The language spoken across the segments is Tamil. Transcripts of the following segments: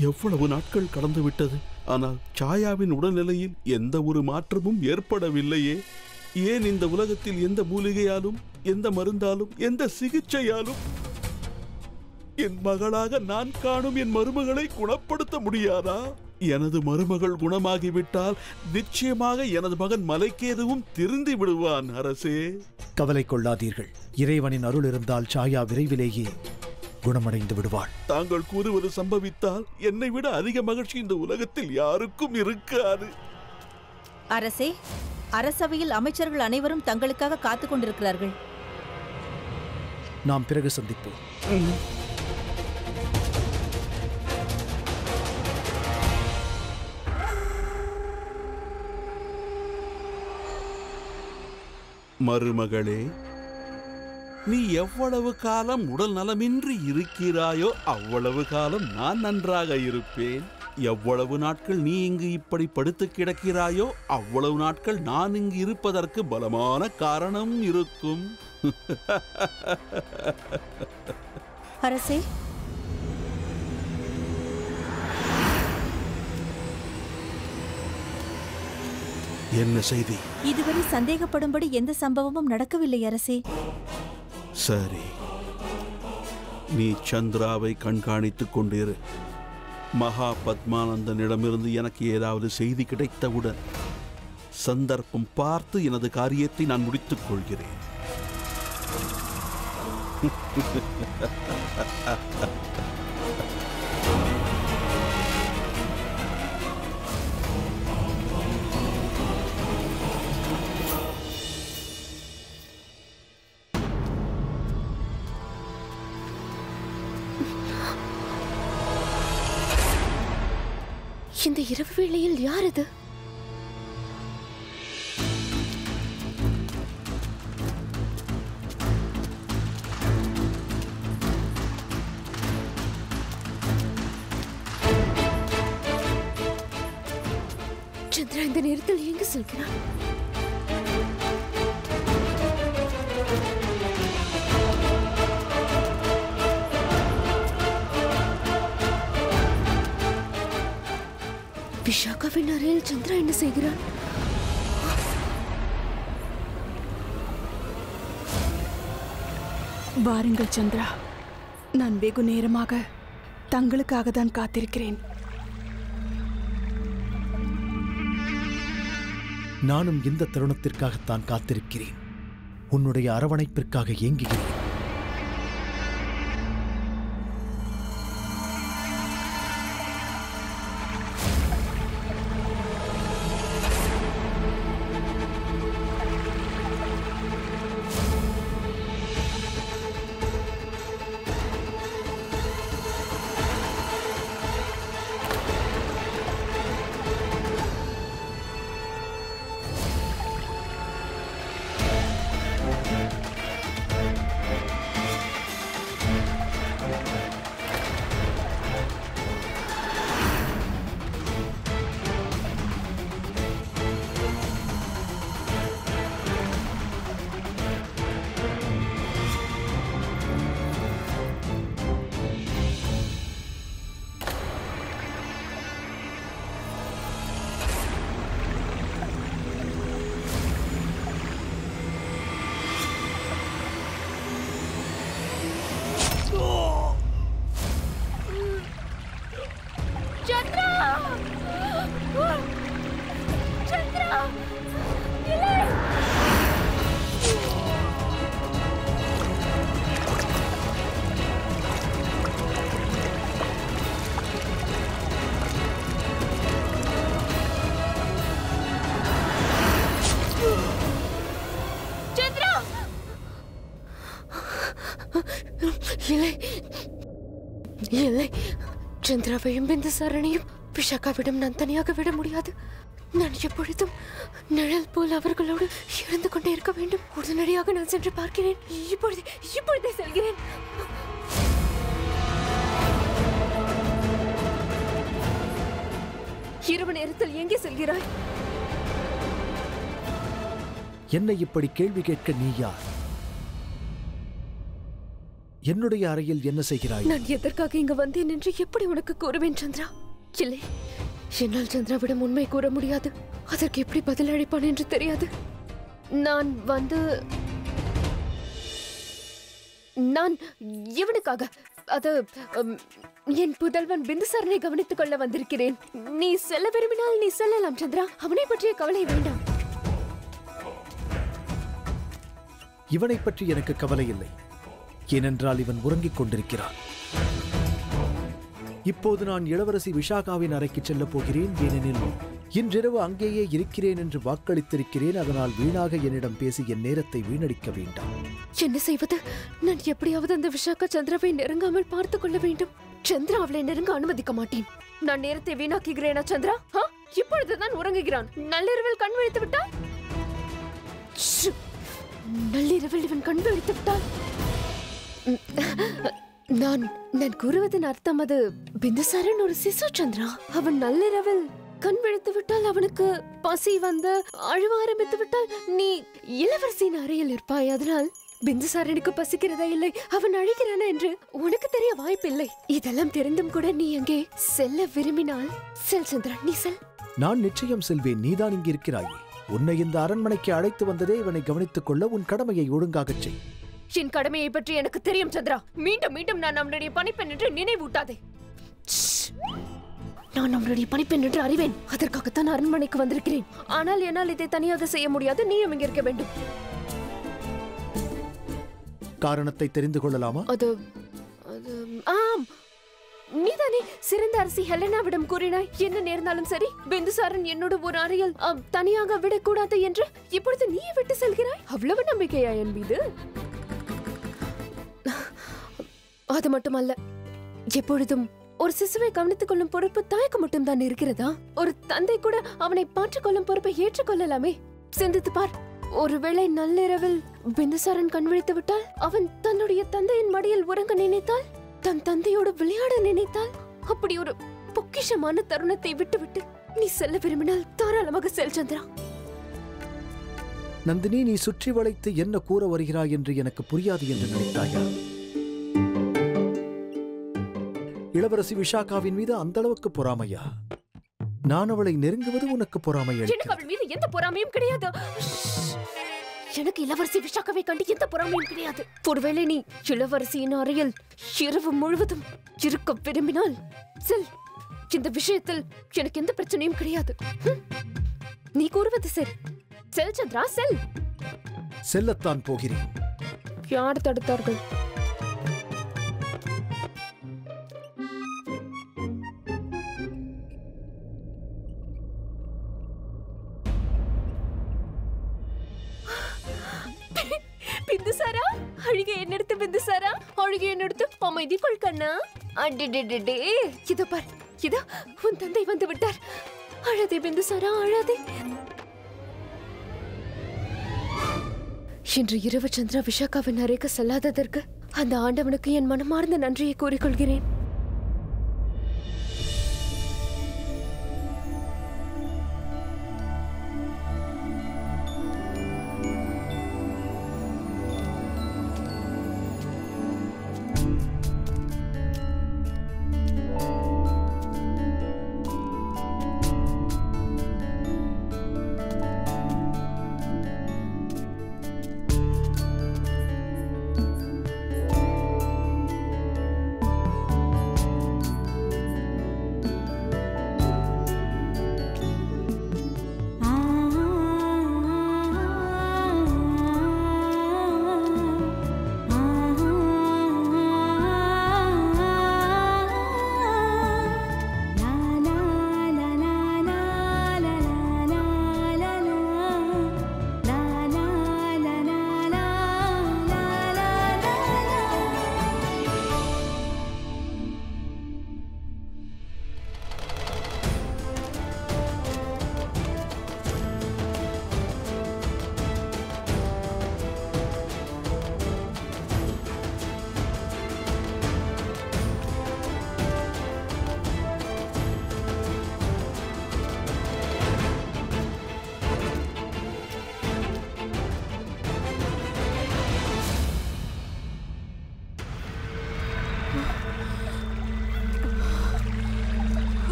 எவ்வளவு நாட்கள் கடந்து விட்டது ஆனால் சாயாவின் உடல்நிலையில் எந்த ஒரு மாற்றமும் ஏற்படவில்லையே ஏன் இந்த உலகத்தில் எந்த மூலிகையாலும் எந்த மருந்தாலும் எந்த சிகிச்சையாலும் என் மகளாக நான் காணும் என் மருமகளை குணப்படுத்த முடியாதா எனது மருமகள் குணமாகிவிட்டால் நிச்சயமாக எனது மகன் மலைக்கேதுவும் திருந்தி விடுவான் அரசே கவலை கொள்ளாதீர்கள் இறைவனின் அருள் இருந்தால் சாயா விரைவிலேயே குணமடைந்து விடுவாள் தாங்கள் கூறுவது சம்பவித்தால் என்னை விட அதிக மகிழ்ச்சி இந்த உலகத்தில் யாருக்கும் இருக்காது அரசே அரசவையில் அமைச்சர்கள் அனைவரும் தங்களுக்காக காத்துக் கொண்டிருக்கிறார்கள் நாம் பிறகு சந்திப்போம் மருமகளே நீ எவ்வளவு காலம் உடல் நலமின்றி இருக்கிறாயோ அவ்வளவு காலம் நான் நன்றாக இருப்பேன் எவ்வளவு நாட்கள் நீ இங்கு இப்படி படுத்து கிடக்கிறாயோ அவ்வளவு நாட்கள் நான் இங்கு இருப்பதற்கு பலமான காரணம் இருக்கும் அரசே என்ன செய்தி இதுவரை சந்தேகப்படும்படி எந்த சம்பவமும் நடக்கவில்லை அரசே சரி நீ சந்திராவை கண்காணித்துக் கொண்டிரு மகா பத்மானந்தனிடமிருந்து எனக்கு ஏதாவது செய்தி கிடைத்தவுடன் சந்தர்ப்பம் பார்த்து எனது காரியத்தை நான் முடித்துக் கொள்கிறேன் இந்த இரவு வேளையில் யார் இது சந்திரா இந்த நேரத்தில் எங்கு செல்கிறான் விஷாகாவின் அறையில் சந்திரா என்ன செய்கிறான் வாருங்கள் சந்திரா நான் வெகு நேரமாக தங்களுக்காக தான் காத்திருக்கிறேன் நானும் இந்த தருணத்திற்காகத்தான் காத்திருக்கிறேன் உன்னுடைய அரவணைப்பிற்காக ஏங்குகிறேன் சந்திரா சந்திரா இல்லை சந்திரா இல்லை இல்லை சந்திராவையும் பிந்தசாரணையும் விஷாக்காவிடம் நான் தனியாக விட முடியாது நான் எப்பொழுதும் நிழல் போல் அவர்களோடு இருந்து கொண்டே இருக்க வேண்டும் உடனடியாக நான் சென்று பார்க்கிறேன் இப்பொழுது இப்பொழுதே செல்கிறேன் இரவு நேரத்தில் எங்கே செல்கிறாய் என்னை இப்படி கேள்வி கேட்க நீ யார் என்னுடைய அறையில் என்ன செய்கிறாய் நான் எதற்காக இங்கு வந்தேன் என்று எப்படி உனக்கு கூறுவேன் சந்திரா இல்லை என்னால் சந்திராவிடம் உண்மை கூற முடியாது அதற்கு எப்படி பதில் அளிப்பான் என்று தெரியாது நான் வந்து நான் இவனுக்காக அது உம், என் புதல்வன் பிந்துசாரனை கவனித்துக் கொள்ள வந்திருக்கிறேன் நீ செல்ல விரும்பினால் நீ செல்லலாம் சந்திரா அவனை பற்றிய கவலை வேண்டாம் இவனை பற்றி எனக்கு கவலை இல்லை ஏனென்றால் இவன் உறங்கிக் கொண்டிருக்கிறான் இப்போது நான் இளவரசி விஷாகாவின் அறைக்கு செல்லப் போகிறேன் ஏனெனில் இன்றிரவு அங்கேயே இருக்கிறேன் என்று வாக்களித்திருக்கிறேன் அதனால் வீணாக என்னிடம் பேசி என் நேரத்தை வீணடிக்க வேண்டாம் என்ன செய்வது நான் எப்படியாவது அந்த விஷாக்கா சந்திராவை நெருங்காமல் பார்த்துக் கொள்ள வேண்டும் சந்திரா அவளை நெருங்க அனுமதிக்க மாட்டேன் நான் நேரத்தை வீணாக்குகிறேனா சந்திரா ஆ? இப்பொழுதுதான் உறங்குகிறான் நள்ளிரவில் கண் விழித்து விட்டால் ஷு! நள்ளிரவில் இவன் கண் விழித்து விட்டால் ம், நான் நான் கூறுவதன் அர்த்தம் அது பிந்துசாரன் ஒரு சிசு சந்திரா அவன் நள்ளிரவில் கண் விழித்து விட்டால் அவனுக்கு பசி வந்து அழுவ ஆரம்பித்து விட்டால் நீ இளவரசியின் அறையில் இருப்பாய் அதனால் பிந்துசாரனுக்கு பசிக்கிறதா இல்லை அவன் அழுகிறானா என்று உனக்கு தெரிய வாய்ப்பில்லை இதெல்லாம் தெரிந்தும் கூட நீ அங்கே செல்ல விரும்பினால் செல் சந்திரா நீ செல் நான் நிச்சயம் செல்வேன் நீதான் இங்கு இருக்கிறாயே உன்னை இந்த அரண்மனைக்கு அழைத்து வந்ததே இவனை கவனித்துக் கொள்ள உன் கடமையை ஒழுங்காகச் செய் என் கடமையை பற்றி எனக்கு தெரியும் சந்திரா மீண்டும் மீண்டும் நான் நம்மளுடைய பணிப்பெண் என்று நினைவூட்டாதே ஷ்ஷ். நான் நம்மளுடைய பணிப்பெண் என்று அறிவேன் அதற்காகத்தான் அரண்மனைக்கு வந்திருக்கிறேன் ஆனால் என்னால் இதை தனியாக செய்ய முடியாது நீயும் இங்க இருக்க வேண்டும் காரணத்தை தெரிந்து கொள்ளலாமா அது அது ஆம் நீதானே சிறந்த அரசி ஹெலனாவிடம் கூறினாய் என்ன நேர்ந்தாலும் சரி பிந்துசாரன் என்னோட ஒரு அறையில் ஆம், தனியாக விடக்கூடாது என்று இப்பொழுது நீ விட்டு செல்கிறாய் அவ்வளவு நம்பிக்கையா என் மீது அது மட்டுமல்ல எப்பொழுதும் ஒரு சிசுவை கவனித்துக் கொள்ளும் பொறுப்பு தாய்க்கு மட்டும்தான் இருக்கிறதா ஒரு தந்தை கூட அவனை பார்த்துக் கொள்ளும் பொறுப்பை ஏற்றுக்கொள்ளலாமே சிந்தித்து பார் ஒருவேளை நள்ளிரவில் பிந்துசாரன் கண் விழித்து விட்டால் அவன் தன்னுடைய தந்தையின் மடியில் உறங்க நினைத்தால் தன் தந்தையோடு விளையாட நினைத்தால் அப்படி ஒரு பொக்கிஷமான தருணத்தை விட்டுவிட்டு நீ செல்ல விரும்பினால் தாராளமாக செல் சந்திரா நந்தினி நீ சுற்றி வளைத்து என்ன கூற வருகிறாய் என்று எனக்கு புரியாது என்று நினைத்தாயா இளவரசி விஷாகாவின் மீது அந்த அளவுக்கு பொறாமையா நான் அவளை நெருங்குவது உனக்கு பொறாமை எனக்கு அளிக்கிறது அவள் மீது எந்த பொறாமையும் கிடையாது ஷ்ஷ். எனக்கு இளவரசி விஷாக்காவை கண்டு எந்த பொறாமையும் கிடையாது ஒருவேளை நீ இளவரசியின் அறையில் இரவு முழுவதும் இருக்க விரும்பினால் செல் இந்த விஷயத்தில் எனக்கு எந்த பிரச்சனையும் கிடையாது ஹம். நீ கூறுவது சரி செல் சந்திரா செல் செல்லத்தான் போகிறேன் யார் தடுத்தார்கள் பிந்துசாரா அழுகை என்னெடுத்து பிந்துசாரா அழுகை என்னெடுத்து அமைதி கொள் கண்ணா அடிடே இதோ பார் இதோ உன் தந்தை வந்து விட்டார் அழாதே பிந்துசாரா அழாதே இன்று இரவு சந்திரா விஷாக்காவின் அறைக்கு செல்லாததற்கு அந்த ஆண்டவனுக்கு என் மனமார்ந்த நன்றியை கூறிக்கொள்கிறேன்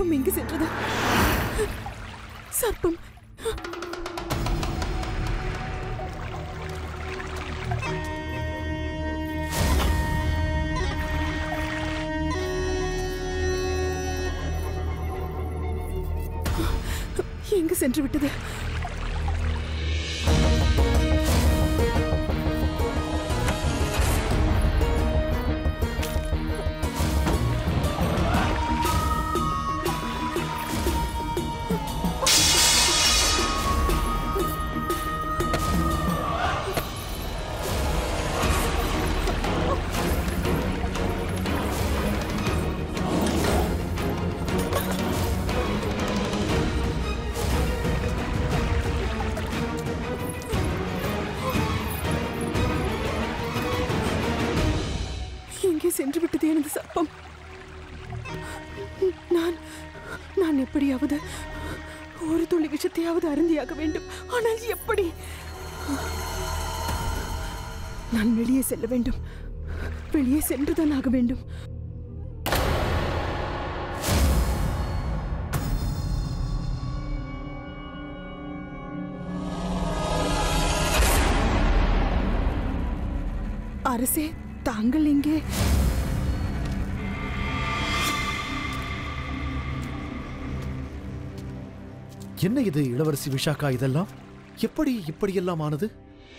சர்ப்பம் எங்கு சென்றது சர்ப்பம் எங்கு சென்று விட்டது எங்கே சென்று விட்டது எனது சர்ப்பம் நான் நான் எப்படியாவது ஒரு துளி விஷத்தையாவது அருந்தியாக வேண்டும் ஆனால் எப்படி நான் வெளியே செல்ல வேண்டும் வெளியே சென்றுதான் ஆக வேண்டும் அரசே தாங்கள் எங்கே என்ன இது இளவரசி விஷாக்கா இதெல்லாம் எப்படி இப்படியெல்லாம் ஆனது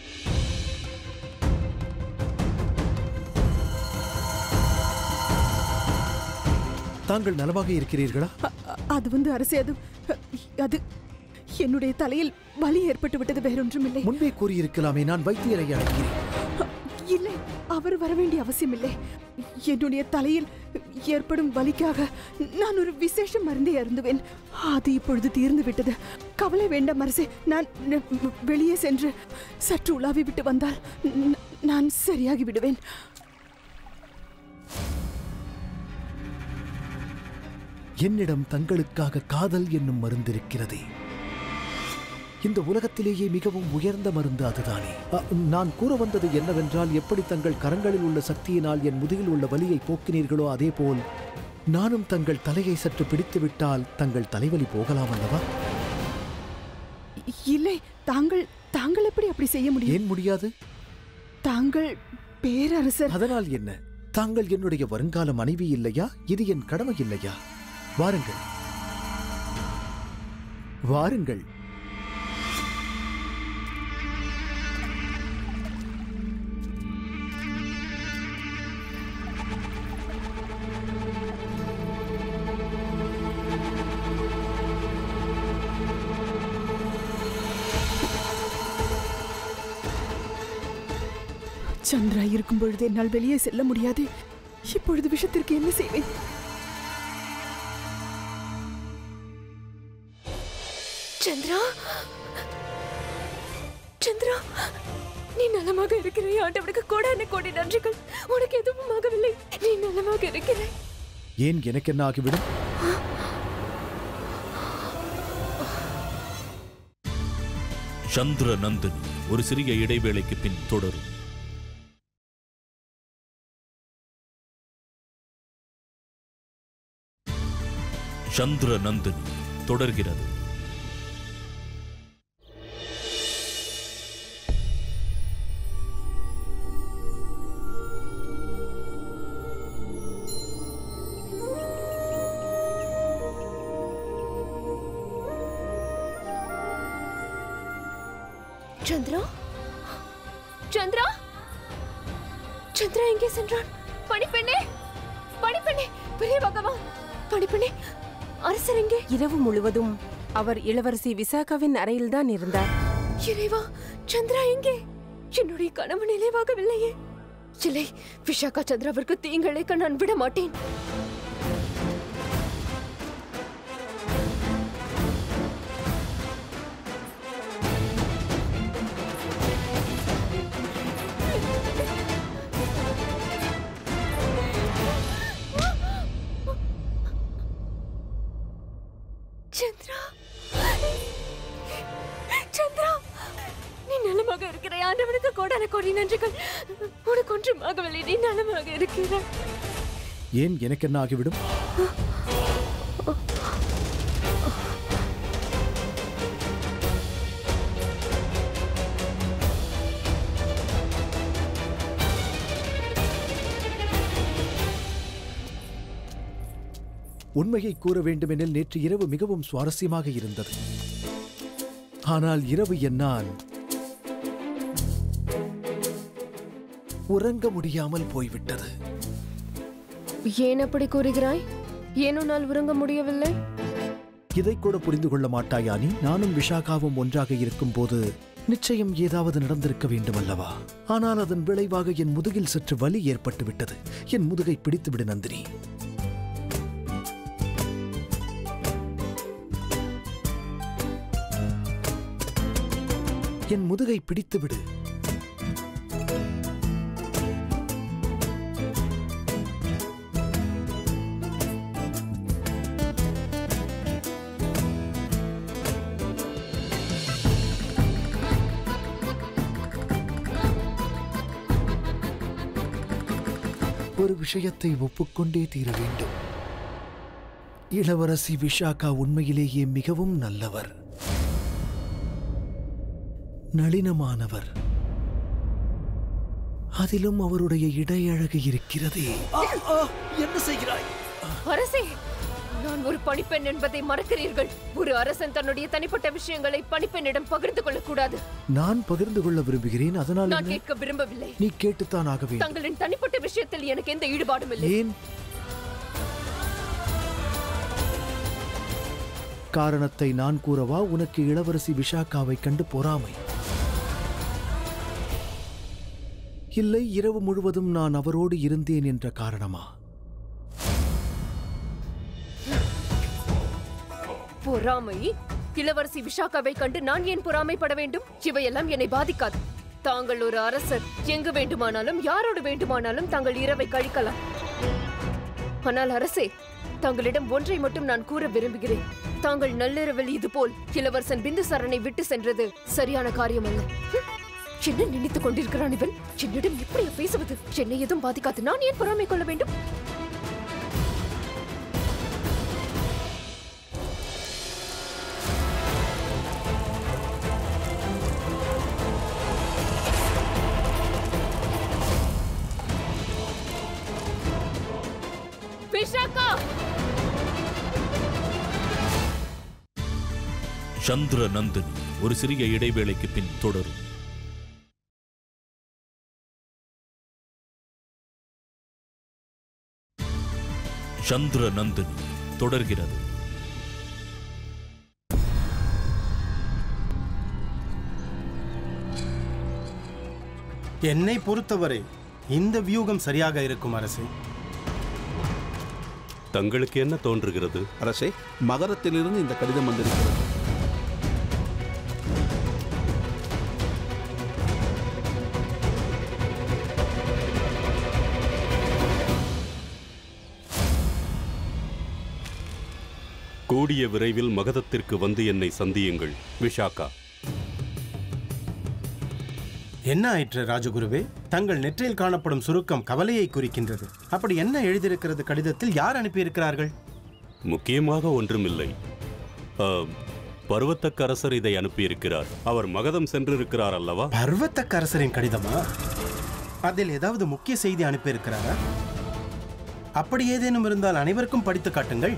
தாங்கள் நலமாக இருக்கிறீர்களா அ- அ- அது வந்து அரசே அது அது என்னுடைய தலையில் வலி ஏற்பட்டு விட்டது வேறொன்றும் இல்லை முன்பே கூறியிருக்கலாமே நான் வைத்தியரை அழைக்கிறேன் இல்லை அவர் வர வேண்டிய அவசியம் இல்லை என்னுடைய தலையில் ஏற்படும் வலிக்காக நான் ஒரு விசேஷ மருந்தை அருந்துவேன் அது இப்பொழுது தீர்ந்து விட்டது கவலை வேண்டாம் அரசே நான் ந- வெளியே சென்று சற்று உலாவி விட்டு வந்தால் ந- நான் சரியாகி விடுவேன் என்னிடம் தங்களுக்காக காதல் என்னும் மருந்திருக்கிறதே இந்த உலகத்திலேயே மிகவும் உயர்ந்த மருந்து அதுதானே அ, நான் கூற வந்தது என்னவென்றால் எப்படி தங்கள் கரங்களில் உள்ள சக்தியினால் என் முதுகில் உள்ள வலியை போக்கினீர்களோ அதேபோல் நானும் தங்கள் தலையை சற்று பிடித்து விட்டால் தங்கள் தலைவலி போகலாம் அல்லவா இல்லை தாங்கள் தாங்கள் எப்படி அப்படி செய்ய முடியும் ஏன் முடியாது தாங்கள் பேரரசர் அதனால் என்ன தாங்கள் என்னுடைய வருங்கால மனைவி இல்லையா இது என் கடமை இல்லையா வாருங்கள் வாருங்கள் சந்திரா இருக்கும் பொழுது என்னால் வெளியே செல்ல முடியாது இப்பொழுது விஷத்திற்கு என்ன செய்வேன் சந்திரா சந்திரா நீ நலமாக இருக்கிறாய் ஆண்டவனுக்கு கோடான கோடி நன்றிகள் உனக்கு எதுவும் ஆகவில்லை நீ நலமாக இருக்கிறாய் ஏன் எனக்கு என்ன ஆகிவிடும் சந்திர நந்தினி ஒரு சிறிய இடைவேளைக்கு பின் தொடரும் சந்திர நந்தினி தொடர்கிறது சந்திரா சந்திரா சந்திரா எங்கே சென்றான் பணிப்பெண்ணே பணிப்பெண்ணே பெரிய பகவான் பணிப்பெண்ணே அரசர் எங்கே இரவு முழுவதும் அவர் இளவரசி விசாகாவின் அறையில்தான் இருந்தார் இறைவா சந்திரா எங்கே என்னுடைய கனவு நினைவாகவில்லையே இல்லை விஷாகா சந்திராவிற்கு தீங்கிழைக்க நான் விட மாட்டேன் சந்திரா சந்திரா நீ நலமாக இருக்கிறாய் ஆண்டவனுக்கு கோடான கோடி நன்றிகள் உனக்கு ஒன்றும் ஆகவில்லை நீ நலமாக இருக்கிறாய் ஏன் எனக்கு என்ன ஆகிவிடும் உண்மையை கூற வேண்டுமெனில் நேற்று இரவு மிகவும் சுவாரஸ்யமாக இருந்தது ஆனால் இரவு என்னால் உறங்க முடியாமல் போய்விட்டது ஏன் அப்படி கூறுகிறாய் ஏனோ நாள் உறங்க முடியவில்லை இதை கூட புரிந்து கொள்ள மாட்டாயா நீ நானும் விஷாகாவும் ஒன்றாக இருக்கும்போது நிச்சயம் ஏதாவது நடந்திருக்க வேண்டும் அல்லவா ஆனால் அதன் விளைவாக என் முதுகில் சற்று வலி ஏற்பட்டு விட்டது என் முதுகை பிடித்துவிடு நந்தினி என் முதுகை பிடித்துவிடு ஒரு விஷயத்தை ஒப்புக்கொண்டே தீர வேண்டும் இளவரசி விஷாகா உண்மையிலேயே மிகவும் நல்லவர் நளினமானவர் அதிலும் அவருடைய இடையழகு இருக்கிறதே என்ன செய்கிறாய் அரசே நான் ஒரு பணிப்பெண் என்பதை மறக்கிறீர்கள் ஒரு அரசன் தன்னுடைய தனிப்பட்ட விஷயங்களை பணிப்பெண்ணிடம் பகிர்ந்து கொள்ளக்கூடாது நான் பகிர்ந்து கொள்ள விரும்புகிறேன் அதனால் நான் என்ன? கேட்க விரும்பவில்லை நீ கேட்டுத்தான் ஆக வேண்டும் தங்களின் தனிப்பட்ட விஷயத்தில் எனக்கு எந்த ஈடுபாடும் இல்லை ஏன் காரணத்தை நான் கூறவா உனக்கு இளவரசி விஷாக்காவை கண்டு பொறாமை இல்லை இரவு முழுவதும் நான் அவரோடு இருந்தேன் என்ற காரணமா பொறாமை இளவரசி விஷாக்காவை கண்டு நான் ஏன் பொறாமைப்பட வேண்டும் இவையெல்லாம் என்னை பாதிக்காது தாங்கள் ஒரு அரசர் எங்கு வேண்டுமானாலும் யாரோடு வேண்டுமானாலும் தாங்கள் இரவை கழிக்கலாம் ஆனால் அரசே தங்களிடம் ஒன்றை மட்டும் நான் கூற விரும்புகிறேன் தாங்கள் நள்ளிரவில் இதுபோல் இளவரசன் பிந்துசாரனை விட்டு சென்றது சரியான காரியம் அல்ல ஹம், என்ன நினைத்துக் கொண்டிருக்கிறான் இவன் என்னிடம் இப்படியா பேசுவது என்னை எதுவும் பாதிக்காது நான் ஏன் பொறாமை கொள்ள வேண்டும் விஷாக்கா சந்திர நந்தினி ஒரு சிறிய இடைவேளைக்கு பின் தொடரும் சந்திர நந்தினி தொடர்கிறது என்னை பொறுத்தவரை இந்த வியூகம் சரியாக இருக்கும் அரசே தங்களுக்கு என்ன தோன்றுகிறது அரசே மகரத்திலிருந்து இந்த கடிதம் வந்திருக்கிறது கூடிய விரைவில் மகதத்திற்கு வந்து என்னை சந்தியுங்கள் விஷாக்கா என்ன ஆயிற்று ராஜகுருவே தங்கள் நெற்றியில் காணப்படும் சுருக்கம் கவலையை குறிக்கின்றது அப்படி என்ன எழுதியிருக்கிறது கடிதத்தில் யார் அனுப்பியிருக்கிறார்கள் முக்கியமாக ஒன்றுமில்லை ஆ, பருவத்தக்கரசர் இதை அனுப்பியிருக்கிறார் அவர் மகதம் சென்றிருக்கிறார் அல்லவா பர்வத்தக்கரசரின் கடிதமா அதில் ஏதாவது முக்கிய செய்தி அனுப்பியிருக்கிறாரா அப்படி ஏதேனும் இருந்தால் அனைவருக்கும் படித்து காட்டுங்கள்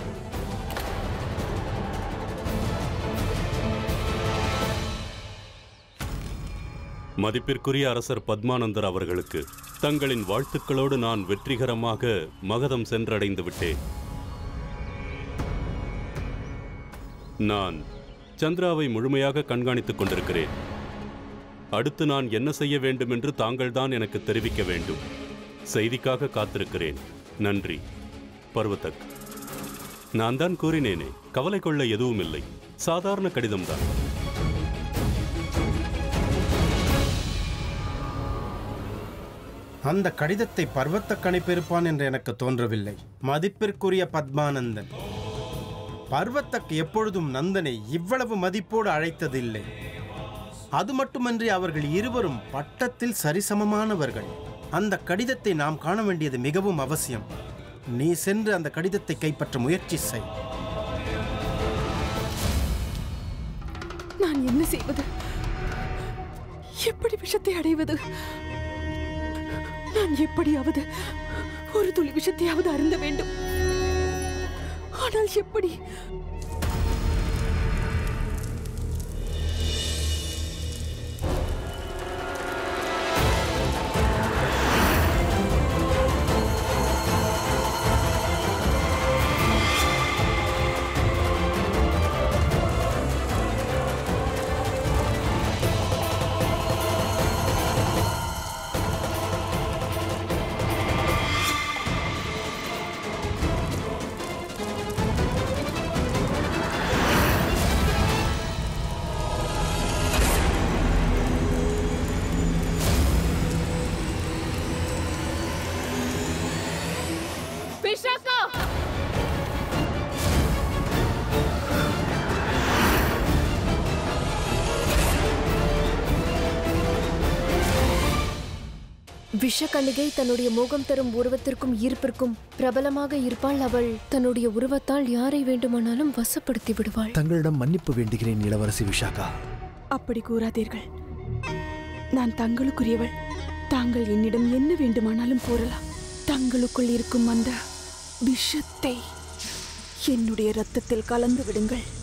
மதிப்பிற்குரிய அரசர் பத்மானந்தர் அவர்களுக்கு தங்களின் வாழ்த்துக்களோடு நான் வெற்றிகரமாக மகதம் சென்றடைந்து விட்டேன் நான் சந்திராவை முழுமையாக கண்காணித்துக் கொண்டிருக்கிறேன் அடுத்து நான் என்ன செய்ய வேண்டும் என்று தாங்கள்தான் எனக்கு தெரிவிக்க வேண்டும் செய்திக்காக காத்திருக்கிறேன் நன்றி பர்வதக் நான் தான் கூறினேனே கவலை கொள்ள எதுவும் இல்லை சாதாரண கடிதம்தான் அந்த கடிதத்தை பர்வத்தக் கணிப்பிருப்பான் என்று எனக்கு தோன்றவில்லை மதிப்பிற்குரிய பத்மானந்தன் பர்வத்தக் எப்பொழுதும் நந்தனை இவ்வளவு மதிப்போடு அழைத்ததில்லை அது மட்டுமன்றி அவர்கள் இருவரும் பட்டத்தில் சரிசமமானவர்கள் அந்த கடிதத்தை நாம் காண வேண்டியது மிகவும் அவசியம் நீ சென்று அந்த கடிதத்தை கைப்பற்ற முயற்சி செய் நான் என்ன செய்வது எப்படி விஷத்தை அடைவது நான் எப்படியாவது ஒரு துளி விஷத்தையாவது அருந்த வேண்டும் ஆனால் எப்படி விஷாக்கா விஷக்கன்னிகை தன்னுடைய மோகம் தரும் உருவத்திற்கும் ஈர்ப்பிற்கும் பிரபலமாக இருப்பாள் அவள் தன்னுடைய உருவத்தால் யாரை வேண்டுமானாலும் வசப்படுத்தி விடுவாள் தங்களிடம் மன்னிப்பு வேண்டுகிறேன் இளவரசி விஷாகா அப்படி கூறாதீர்கள் நான் தங்களுக்குரியவள் தாங்கள் என்னிடம் என்ன வேண்டுமானாலும் கூறலாம் தங்களுக்குள் இருக்கும் அந்த விஷத்தை என்னுடைய ரத்தத்தில் கலந்து விடுங்கள்